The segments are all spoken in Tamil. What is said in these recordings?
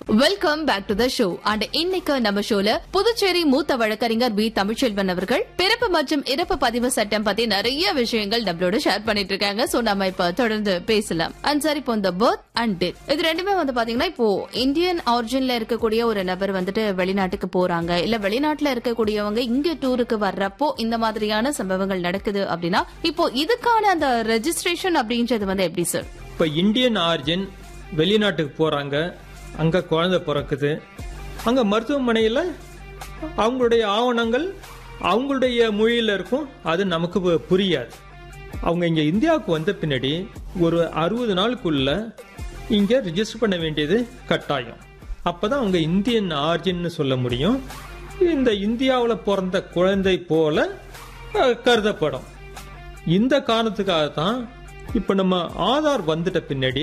welcome back to the show and இன்னைக்கு நம்ம ஷோல புதுச்சேரி மூத்த வழக்கறிஞர் பி தமிழ்ச்செல்வன் அவர்கள் பிறப்பு மற்றும் இறப்பு பதிவு சட்டம் பத்தி நிறைய விஷயங்கள் நம்மளோட ஷேர் பண்ணிட்டு இருக்காங்க சோ நம்ம இப்ப தொடர்ந்து பேசலாம் அண்ட் சார் இப்போ இந்த பர்த் அண்ட் டெத் இது ரெண்டுமே வந்து பாத்தீங்கன்னா இப்போ இந்தியன் ஆரிஜின்ல இருக்கக்கூடிய ஒரு நபர் வந்துட்டு வெளிநாட்டுக்கு போறாங்க இல்ல வெளிநாட்டுல இருக்கக்கூடியவங்க இங்க டூருக்கு வர்றப்போ இந்த மாதிரியான சம்பவங்கள் நடக்குது அப்படின்னா இப்போ இதுக்கான அந்த ரெஜிஸ்ட்ரேஷன் அப்படின்றது வந்து எப்படி சார் இப்போ இந்தியன் ஆர்ஜின் வெளிநாட்டுக்கு போகிறாங்க அங்கே குழந்தை பிறக்குது அங்கே மருத்துவமனையில் அவங்களுடைய ஆவணங்கள் அவங்களுடைய மொழியில் இருக்கும் அது நமக்கு பு- புரியாது அவங்க இங்கே இந்தியாவுக்கு வந்த பின்னாடி ஒரு அறுபது நாளுக்குள்ள இங்கே ரிஜிஸ்டர் பண்ண வேண்டியது கட்டாயம் அப்போ தான் அவங்க இந்தியன் ஆர்ஜின்னு சொல்ல முடியும் இந்த இந்தியாவில் பிறந்த குழந்தை போல அஹ், கருதப்படும் இந்த காரணத்துக்காக தான் இப்போ நம்ம ஆதார் வந்துட்ட பின்னாடி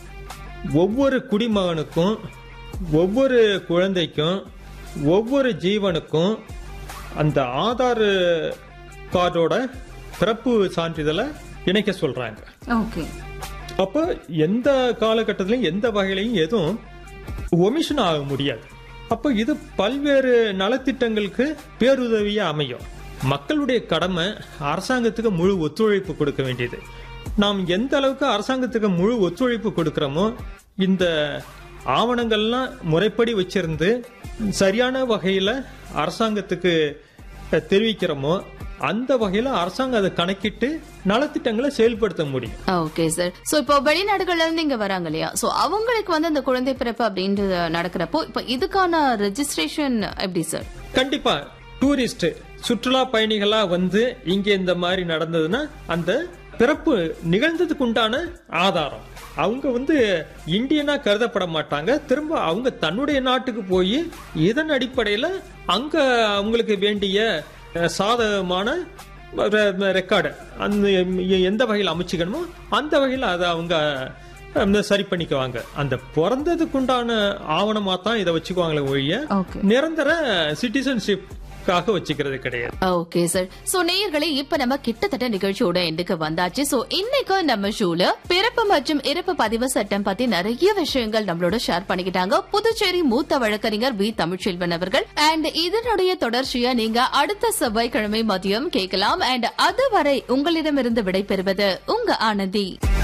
ஒவ்வொரு குடிமகனுக்கும் ஒவ்வொரு குழந்தைக்கும் ஒவ்வொரு ஜீவனுக்கும் அந்த ஆதார் கார்டோட பிறப்பு சான்றிதழை இணைக்க சொல்றாங்க ஓகே அப்போ எந்த காலகட்டத்திலையும் எந்த வகையிலையும் எதுவும் ஒமிஷன் ஆக முடியாது அப்போ இது பல்வேறு நலத்திட்டங்களுக்கு பேருதவியா அமையும் மக்களுடைய கடமை அரசாங்கத்துக்கு முழு ஒத்துழைப்பு கொடுக்க வேண்டியது நாம் எந்த அளவுக்கு அரசாங்கத்துக்கு முழு ஒத்துழைப்பு கொடுக்கிறோமோ இந்த ஆவணங்கள்லாம் முறைப்படி வச்சிருந்து சரியான வகையில அரசாங்கத்துக்கு தெரிவிக்கிறோமோ அந்த வகையில அரசாங்கம் அதை கணக்கிட்டு நலத்திட்டங்களை செயல்படுத்த முடியும் ஓகே சார் சோ இப்போ வெளிநாடுகள்ல இருந்து இங்க வராங்க இல்லையா சோ அவங்களுக்கு வந்து அந்த குழந்தை பிறப்பு அப்படின்றது நடக்கிறப்போ இப்போ இதுக்கான ரெஜிஸ்ட்ரேஷன் எப்படி சார் கண்டிப்பா டூரிஸ்ட் சுற்றுலா பயணிகளா வந்து இங்க இந்த மாதிரி நடந்ததுன்னா அந்த பிறப்பு நிகழ்ந்ததுக்கு உண்டான ஆதாரம் அவங்க வந்து இந்தியனா கருதப்பட மாட்டாங்க திரும்ப அவங்க தன்னுடைய நாட்டுக்கு போய் இதன் அடிப்படையில அங்க அவங்களுக்கு வேண்டிய அஹ், சாதகமான ரெ- ரெக்கார்டு அந்த எந்த வகையில் அமைச்சுக்கணுமோ அந்த வகையில் அதை அவங்க அஹ், சரி பண்ணிக்குவாங்க அந்த பிறந்ததுக்குண்டான ஆவணமா தான் இதை வச்சுக்குவாங்களே ஒழிய ஓகே நிரந்தர சிட்டிசன்ஷிப்காக வச்சுக்கிறது கிடையாது ஓகே சார் சோ நேயர்களே இப்ப நம்ம கிட்டத்தட்ட நிகழ்ச்சியோட எண்டுக்கு வந்தாச்சு சோ இன்னைக்கு நம்ம ஷோல பிறப்பு மற்றும் இறப்பு பதிவு சட்டம் பத்தி நிறைய விஷயங்கள் நம்மளோட ஷேர் பண்ணிக்கிட்டாங்க புதுச்சேரி மூத்த வழக்கறிஞர் வி தமிழ்ச்செல்வன் அவர்கள் அண்ட் இதனுடைய தொடர்ச்சியை நீங்க அடுத்த செவ்வாய்க்கிழமை மதியம் கேட்கலாம் அண்ட் அதுவரை உங்களிடமிருந்து விடைபெறுவது உங்க ஆனந்தி